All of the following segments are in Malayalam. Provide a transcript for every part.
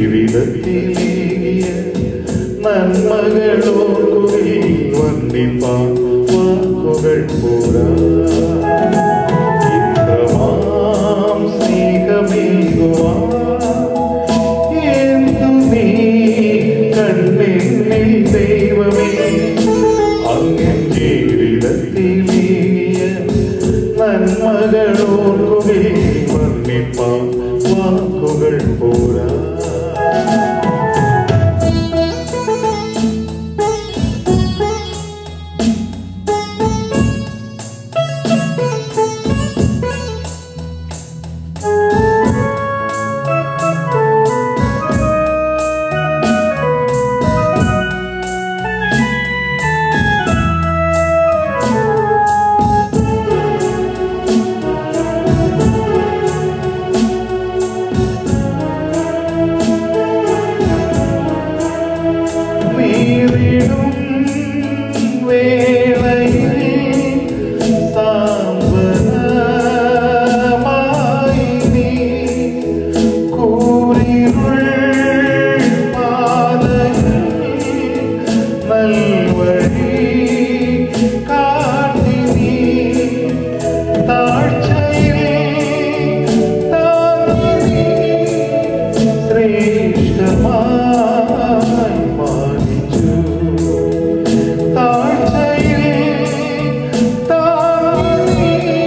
ജീവിതത്തിലേകിയ നന്മകളോർക്കുകിൽ വന്നിപ്പാൻ വാക്കുകൾ പോരാ ഇത്രമാം സ്നേഹമേകുവാൻ എന്തു നീ കണ്ണെന്നിൽ ദൈവമേ അങ്ങ് ജീവിതത്തിലേകിയ നന്മകളോർക്കുകിൽ വന്നിപ്പാൻ വാക്കുകൾ പോരാ നീറിടും വേളയിൽ സാന്ത്വനമായി നീ കൂരിരുൾ പാതയിൽ നൽവഴി കാട്ടി നീ താഴ്ചയിൽ താങ്ങി നീ ശ്രേഷ്ഠമായി മാനിച്ചു താഴ്ചയിൽ താങ്ങി നീ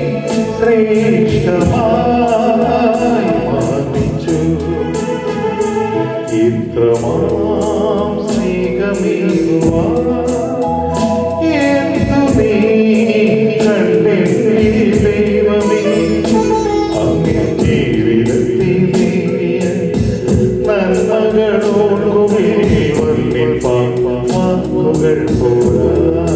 ശ്രേഷ്ഠമായി മാനിച്ചു ഇത്രമാം സ്നേഹമേകുവാൻ എന്തു നീ കണ്ടെന്നിൽ ദൈവമേ അങ്ങ് ജീവിതത്തിലേകിയ നന്മകളോടുമേ വന്നിപ്പാൻ വാക്കുകൾ പോരാ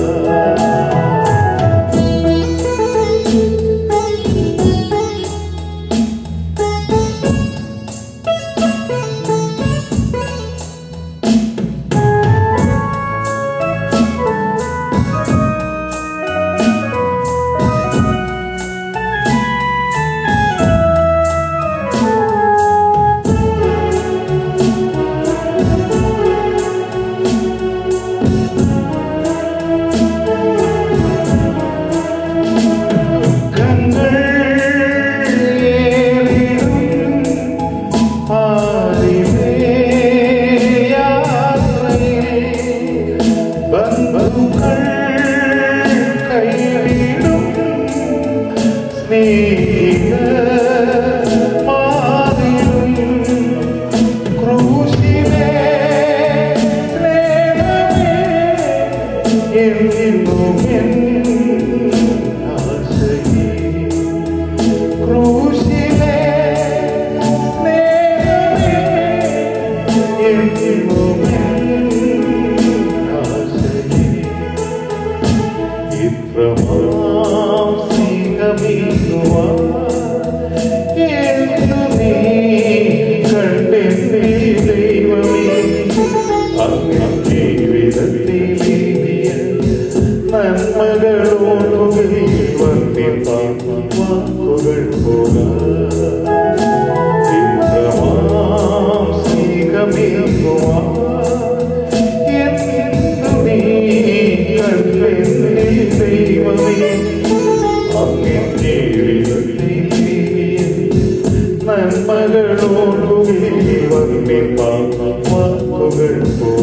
ദുഃഖങ്ങൾ ഏറിടും പാരിവേ യാത്രയിൽ ബന്ധുക്കൾ കൈവിടും സ്നേഹിതമാതിരും ക്രൂശിലേ സ്നേഹമേ എന്നും എൻ ആശയേ ക്രൂശിലേ സ്നേഹമേ എന്നും എൻ ആശയേ ഇത്രമാം സ്നേഹമേകുവാൻ എന്തു നീ കണ്ടെന്നേ ദൈവമേ അങ്ങ് ജീവിതത്തിലേകിയ നന്മകളോടുകൂടി വന്നിപ്പാൻ വാക്കുകൾ പോരാ ഇത്രമാം സ്നേഹമേകുവാൻ എന്തു നീ കണ്ടെന്നേ ദൈവമേ അങ്ങ് ജീവിതത്തിലേകിയ നന്മകളോടുകൂടി വന്നിപ്പാൻ വാക്കുകൾ പോരാ